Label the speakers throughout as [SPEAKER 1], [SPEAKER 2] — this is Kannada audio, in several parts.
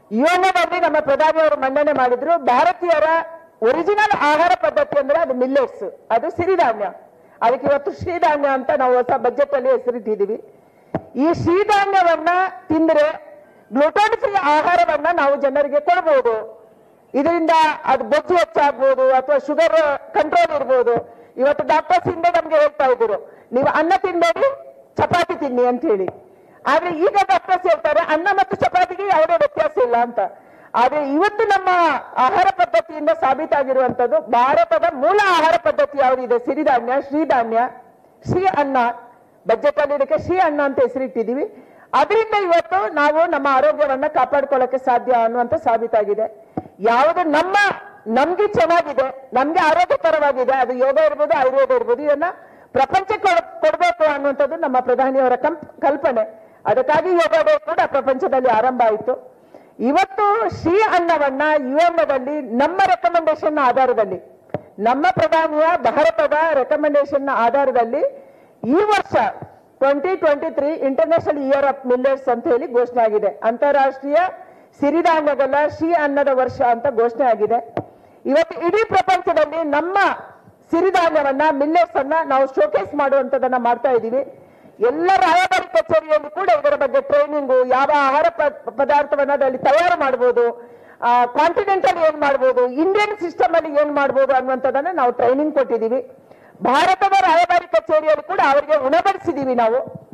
[SPEAKER 1] ಯುಎನ್ಎದಲ್ಲಿ ನಮ್ಮ ಪ್ರಧಾನಿಯವರು ಮಂಡನೆ ಮಾಡಿದ್ರು ಭಾರತೀಯರ ಒರಿಜಿನಲ್ ಆಹಾರ ಪದ್ಧತಿ ಅಂದ್ರೆ ಅದು ಮಿಲ್ಲೆಟ್ಸ್ ಅದು ಸಿರಿಧಾನ್ಯ ಅದಕ್ಕೆ ಇವತ್ತು ಶ್ರೀಧಾನ್ಯ ಅಂತ ನಾವು ಹೊಸ ಬಜೆಟ್ ಅಲ್ಲಿ ಹೆಸರಿಟ್ಟಿದ್ದೀವಿ ಈ ಶ್ರೀಧಾನ್ಯವನ್ನ ತಿಂದ್ರೆ ಗ್ಲುಟೋನ್ ಫ್ರೀ ಆಹಾರವನ್ನ ನಾವು ಜನರಿಗೆ ಕೊಡಬಹುದು ಇದರಿಂದ ಅದು ಬೊಜ್ಜು ಹೆಚ್ಚಾಗ್ಬೋದು ಅಥವಾ ಶುಗರ್ ಕಂಟ್ರೋಲ್ ಇರ್ಬೋದು ಇವತ್ತು ಡಾಕ್ಟರ್ಸ್ ಹಿಂದೆ ನಮ್ಗೆ ಹೇಳ್ತಾ ಇದ್ರು ನೀವು ಅನ್ನ ತಿನ್ಬೇಡಿ ಚಪಾತಿ ತಿನ್ನಿ ಅಂತ ಹೇಳಿ ಆದ್ರೆ ಈಗ ಡಾಕ್ಟರ್ಸ್ ಹೇಳ್ತಾರೆ ಅನ್ನ ಮತ್ತು ಚಪಾತಿಗೆ ಯಾವುದೇ ವ್ಯತ್ಯಾಸ ಇಲ್ಲ ಅಂತ ಆದ್ರೆ ಇವತ್ತು ನಮ್ಮ ಆಹಾರ ಪದ್ಧತಿಯಿಂದ ಸಾಬೀತಾಗಿರುವಂತದ್ದು ಭಾರತದ ಮೂಲ ಆಹಾರ ಪದ್ಧತಿ ಯಾವುದಿದೆ ಸಿರಿಧಾನ್ಯ ಶ್ರೀಧಾನ್ಯ ಶ್ರೀ ಅನ್ನ ಬಜೆಟ್ ಅಲ್ಲಿ ಇದಕ್ಕೆ ಶ್ರೀ ಅನ್ನ ಅಂತ ಹೆಸರಿಟ್ಟಿದೀವಿ ಅದರಿಂದ ಇವತ್ತು ನಾವು ನಮ್ಮ ಆರೋಗ್ಯವನ್ನ ಕಾಪಾಡ್ಕೊಳ್ಳಕ್ಕೆ ಸಾಧ್ಯ ಅನ್ನುವಂತ ಸಾಬೀತಾಗಿದೆ ಯಾವುದು ನಮ್ಮ ನಮ್ಗೆ ಚೆನ್ನಾಗಿದೆ ನಮ್ಗೆ ಆರೋಗ್ಯಕರವಾಗಿದೆ ಅದು ಯೋಗ ಇರ್ಬೋದು ಆಯುರ್ವೇದ ಇರ್ಬೋದು ಇದನ್ನ ಪ್ರಪಂಚಕ್ಕೆ ಕೊಡ್- ಕೊಡ್ಬೇಕು ಅನ್ನುವಂಥದ್ದು ನಮ್ಮ ಪ್ರಧಾನಿಯವರ ಕಂಪ್ ಕಲ್ಪನೆ ಅದಕ್ಕಾಗಿ ಯೋಗ ಡೇ ಕೂಡ ಪ್ರಪಂಚದಲ್ಲಿ ಆರಂಭ ಆಯಿತು ಇವತ್ತು ಶ್ರೀ ಅನ್ನವನ್ನ ಯುಎನ್ಎದಲ್ಲಿ ನಮ್ಮ ರೆಕಮೆಂಡೇಶನ್ ಆಧಾರದಲ್ಲಿ ನಮ್ಮ ಪ್ರಧಾನಿಯ ಭಾರತದ ರೆಕಮೆಂಡೇಶನ್ ಆಧಾರದಲ್ಲಿ ಈ ವರ್ಷ twenty twenty three international year of millets ಅಂತ ಹೇಳಿ ಘೋಷಣೆ ಆಗಿದೆ ಅಂತಾರಾಷ್ಟ್ರೀಯ ಸಿರಿಧಾನ್ಯಗಳ ಶ್ರೀ ಅನ್ನದ ವರ್ಷ ಅಂತ ಘೋಷಣೆ ಆಗಿದೆ ಇವತ್ತು ಇಡೀ ಪ್ರಪಂಚದಲ್ಲಿ ನಮ್ಮ ಸಿರಿಧಾನ್ಯವನ್ನ ಮಿಲ್ಲೆಟ್ಸ್ ಅನ್ನ ನಾವು ಶೋಕೇಸ್ ಮಾಡುವಂತದನ್ನ ಮಾಡ್ತಾ ಇದ್ದೀವಿ ಎಲ್ಲ ರಾಯಭಾರಿ ಕಚೇರಿಯಲ್ಲಿ ಕೂಡ ಇದರ ಬಗ್ಗೆ ಟ್ರೈನಿಂಗು ಯಾವ ಆಹಾರ ಪ- ಪದಾರ್ಥವನ್ನ ಅದರಲ್ಲಿ ತಯಾರು ಮಾಡಬಹುದು ಕಾಂಟಿನೆಂಟಲ್ ಏನ್ ಮಾಡ್ಬೋದು ಇಂಡಿಯನ್ ಸಿಸ್ಟಮ್ ಅಲ್ಲಿ ಏನ್ ಮಾಡ್ಬೋದು ಅನ್ನುವಂಥದ್ದನ್ನ ನಾವು ಟ್ರೈನಿಂಗ್ ಕೊಟ್ಟಿದ್ದೀವಿ ಭಾರತದ ರಾಯಭಾರಿ ಕಚೇರಿಯಲ್ಲಿ ಕೂಡ ಅವರಿಗೆ ಉಣಬಡಿಸಿದೀವಿ ನಾವು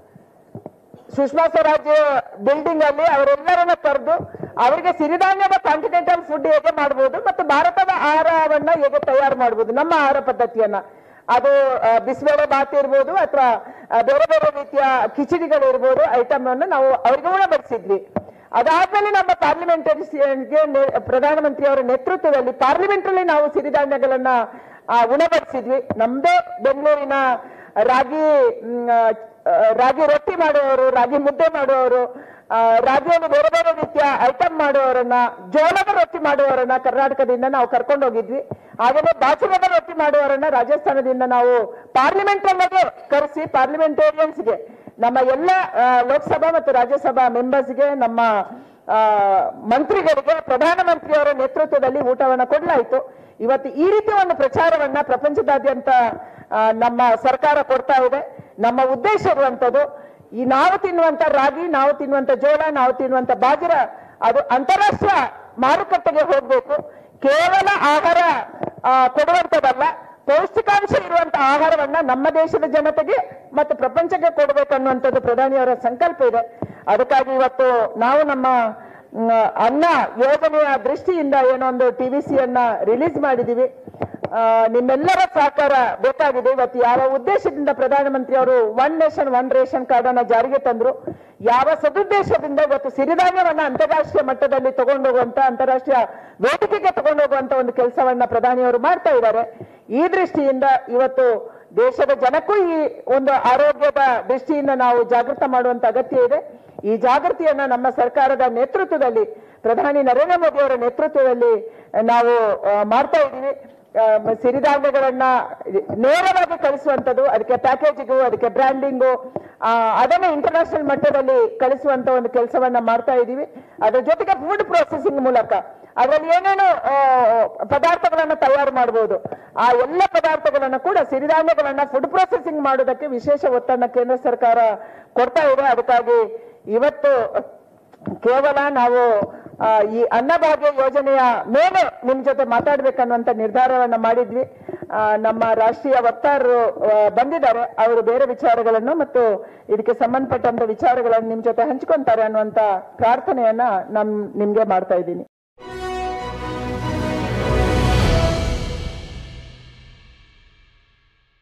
[SPEAKER 1] ಸುಷ್ಮಾ ಸ್ವರಾಜ್ ಬಿಲ್ಡಿಂಗ್ ಅಲ್ಲಿ ಅವರೆಲ್ಲರನ್ನ ಕರೆದು ಅವರಿಗೆ ಸಿರಿಧಾನ್ಯದ ಕಾಂಟಿನೆಂಟಲ್ ಫುಡ್ ಹೇಗೆ ಮಾಡಬಹುದು ಮತ್ತು ಭಾರತದ ಆಹಾರವನ್ನ ಹೇಗೆ ತಯಾರು ಮಾಡಬಹುದು ನಮ್ಮ ಆಹಾರ ಪದ್ಧತಿಯನ್ನ ಅದು ಆ, ಬಿಸಿಬೇಳೆ ಬಾತ್ ಇರ್ಬೋದು ಅಥವಾ ಬೇರೆ ಬೇರೆ ರೀತಿಯ ಕಿಚಡಿಗಳು ಇರ್ಬೋದು ಐಟಮ್ ಅನ್ನು ನಾವು ಅವರಿಗೆ ಉಣಬಡಿಸಿದ್ವಿ ಅದಾದ್ಮೇಲೆ ನಮ್ಮ ಪಾರ್ಲಿಮೆಂಟರಿಗೆ ಪ್ರಧಾನಮಂತ್ರಿ ಅವರ ನೇತೃತ್ವದಲ್ಲಿ ಪಾರ್ಲಿಮೆಂಟ್ ಅಲ್ಲಿ ನಾವು ಸಿರಿಧಾನ್ಯಗಳನ್ನ ಆ, ಉಣಬಡಿಸಿದ್ವಿ ನಮ್ದೇ ಬೆಂಗಳೂರಿನ ರಾಗಿ ಮ್, ಆ, ರಾಗಿ ರೊಟ್ಟಿ ಮಾಡುವವರು ರಾಗಿ ಮುದ್ದೆ ಮಾಡುವವರು ಆ, ರಾಗಿಯಲ್ಲಿ ಬೇರೆ ಬೇರೆ ರೀತಿಯ ಐಟಮ್ ಮಾಡುವವರನ್ನ ಜೋಳದ ರೊಟ್ಟಿ ಮಾಡುವವರನ್ನ ಕರ್ನಾಟಕದಿಂದ ನಾವು ಕರ್ಕೊಂಡು ಹೋಗಿದ್ವಿ ಹಾಗೆಯೇ ಬಾಸುರದ ರೊಟ್ಟಿ ಮಾಡುವವರನ್ನ ರಾಜಸ್ಥಾನದಿಂದ ನಾವು ಪಾರ್ಲಿಮೆಂಟ್ ಅಲ್ಲಿಗೆ ಕರೆಸಿ ಪಾರ್ಲಿಮೆಂಟೇರಿಯನ್ಸ್ಗೆ ನಮ್ಮ ಎಲ್ಲ ಆ, ಲೋಕಸಭಾ ಮತ್ತು ರಾಜ್ಯಸಭಾ ಮೆಂಬರ್ಸ್ಗೆ ನಮ್ಮ ಆ, ಮಂತ್ರಿಗಳಿಗೆ ಪ್ರಧಾನಮಂತ್ರಿಯವರ ನೇತೃತ್ವದಲ್ಲಿ ಊಟವನ್ನ ಕೊಡಲಾಯಿತು ಇವತ್ತು ಈ ರೀತಿ ಒಂದು ಪ್ರಚಾರವನ್ನ ಪ್ರಪಂಚದಾದ್ಯಂತ ಆ, ನಮ್ಮ ಸರ್ಕಾರ ಕೊಡ್ತಾ ಇದೆ ನಮ್ಮ ಉದ್ದೇಶ ಇರುವಂತದ್ದು ಈ ನಾವು ತಿನ್ನುವಂತ ರಾಗಿ ನಾವು ತಿನ್ನುವಂತ ಜೋಳ ನಾವು ತಿನ್ನುವಂತ ಬಾಜರ ಅದು ಅಂತಾರಾಷ್ಟ್ರೀಯ ಮಾರುಕಟ್ಟೆಗೆ ಹೋಗ್ಬೇಕು ಕೇವಲ ಆಹಾರ ಆ, ಕೊಡುವಂತದಲ್ಲ ಪೌಷ್ಟಿಕಾಂಶ ಇರುವಂತ ಆಹಾರವನ್ನ ನಮ್ಮ ದೇಶದ ಜನತೆಗೆ ಮತ್ತು ಪ್ರಪಂಚಕ್ಕೆ ಕೊಡಬೇಕನ್ನುವಂಥದ್ದು ಪ್ರಧಾನಿಯವರ ಸಂಕಲ್ಪ ಇದೆ ಅದಕ್ಕಾಗಿ ಇವತ್ತು ನಾವು ನಮ್ಮ ಮ್, ಅನ್ನ ಯೋಜನೆಯ ದೃಷ್ಟಿಯಿಂದ ಏನೋ ಒಂದು ಟಿವಿಸಿಯನ್ನ ರಿಲೀಸ್ ಮಾಡಿದೀವಿ ಆ, ನಿಮ್ಮೆಲ್ಲರ ಸಹಕಾರ ಬೇಕಾಗಿದೆ ಇವತ್ತು ಯಾವ ಉದ್ದೇಶದಿಂದ ಪ್ರಧಾನಮಂತ್ರಿ ಅವರು one nation one ration card ಅನ್ನ ಜಾರಿಗೆ ತಂದ್ರು ಯಾವ ಸದುದ್ದೇಶದಿಂದ ಇವತ್ತು ಸಿರಿಧಾನ್ಯವನ್ನ ಅಂತಾರಾಷ್ಟ್ರೀಯ ಮಟ್ಟದಲ್ಲಿ ತಗೊಂಡೋಗುವಂತ ಅಂತಾರಾಷ್ಟ್ರೀಯ ವೇದಿಕೆಗೆ ತಗೊಂಡೋಗುವಂತ ಒಂದು ಕೆಲಸವನ್ನ ಪ್ರಧಾನಿಯವರು ಮಾಡ್ತಾ ಇದ್ದಾರೆ ಈ ದೃಷ್ಟಿಯಿಂದ ಇವತ್ತು ದೇಶದ ಜನಕ್ಕೂ ಈ ಒಂದು ಆರೋಗ್ಯದ ದೃಷ್ಟಿಯಿಂದ ನಾವು ಜಾಗೃತ ಮಾಡುವಂತ ಅಗತ್ಯ ಇದೆ ಈ ಜಾಗೃತಿಯನ್ನ ನಮ್ಮ ಸರ್ಕಾರದ ನೇತೃತ್ವದಲ್ಲಿ ಪ್ರಧಾನಿ ನರೇಂದ್ರ ಮೋದಿ ಅವರ ನೇತೃತ್ವದಲ್ಲಿ ನಾವು ಆ, ಮಾಡ್ತಾ ಇದ್ದೀವಿ ಆ, ಮ- ಸಿರಿಧಾನ್ಯಗಳನ್ನ ನೇರವಾಗಿ ಕಳಿಸುವಂಥದ್ದು ಅದಕ್ಕೆ ಪ್ಯಾಕೇಜಿಂಗು ಅದಕ್ಕೆ ಬ್ರ್ಯಾಂಡಿಂಗು ಅದನ್ನೇ ಇಂಟರ್ನ್ಯಾಷನಲ್ ಮಟ್ಟದಲ್ಲಿ ಕಳಿಸುವಂತ ಒಂದು ಕೆಲಸವನ್ನ ಮಾಡ್ತಾ ಇದ್ದೀವಿ ಅದ್ರ ಜೊತೆಗೆ ಫುಡ್ ಪ್ರೊಸೆಸಿಂಗ್ ಮೂಲಕ ಅದರಲ್ಲಿ ಏನೇನು ಆ, ಪದಾರ್ಥಗಳನ್ನ ತಯಾರು ಮಾಡಬಹುದು ಆ ಎಲ್ಲ ಪದಾರ್ಥಗಳನ್ನ ಕೂಡ ಸಿರಿಧಾನ್ಯಗಳನ್ನ ಫುಡ್ ಪ್ರೊಸೆಸಿಂಗ್ ಮಾಡೋದಕ್ಕೆ ವಿಶೇಷ ಒತ್ತನ್ನ ಕೇಂದ್ರ ಸರ್ಕಾರ ಕೊಡ್ತಾ ಇದೆ ಅದಕ್ಕಾಗಿ ಇವತ್ತು ಕೇವಲ ನಾವು ಆ, ಈ ಅನ್ನಭಾಗ್ಯ ಯೋಜನೆಯ ಮೇಲೆ ನಿಮ್ ಜೊತೆ ಮಾತಾಡ್ಬೇಕನ್ನುವಂತ ನಿರ್ಧಾರವನ್ನ ಮಾಡಿದ್ವಿ ಆ, ನಮ್ಮ ರಾಷ್ಟ್ರೀಯ ವಕ್ತಾರರು ಆ, ಬಂದಿದ್ದಾರೆ ಅವರು ಬೇರೆ ವಿಚಾರಗಳನ್ನು ಮತ್ತು ಇದಕ್ಕೆ ಸಂಬಂಧಪಟ್ಟಂತ ವಿಚಾರಗಳನ್ನು ನಿಮ್ ಜೊತೆ ಹಂಚ್ಕೊಂತಾರೆ ಅನ್ನುವಂತ ಪ್ರಾರ್ಥನೆಯನ್ನ ನಮ್ ನಿಮ್ಗೆ ಮಾಡ್ತಾ ಇದ್ದೀನಿ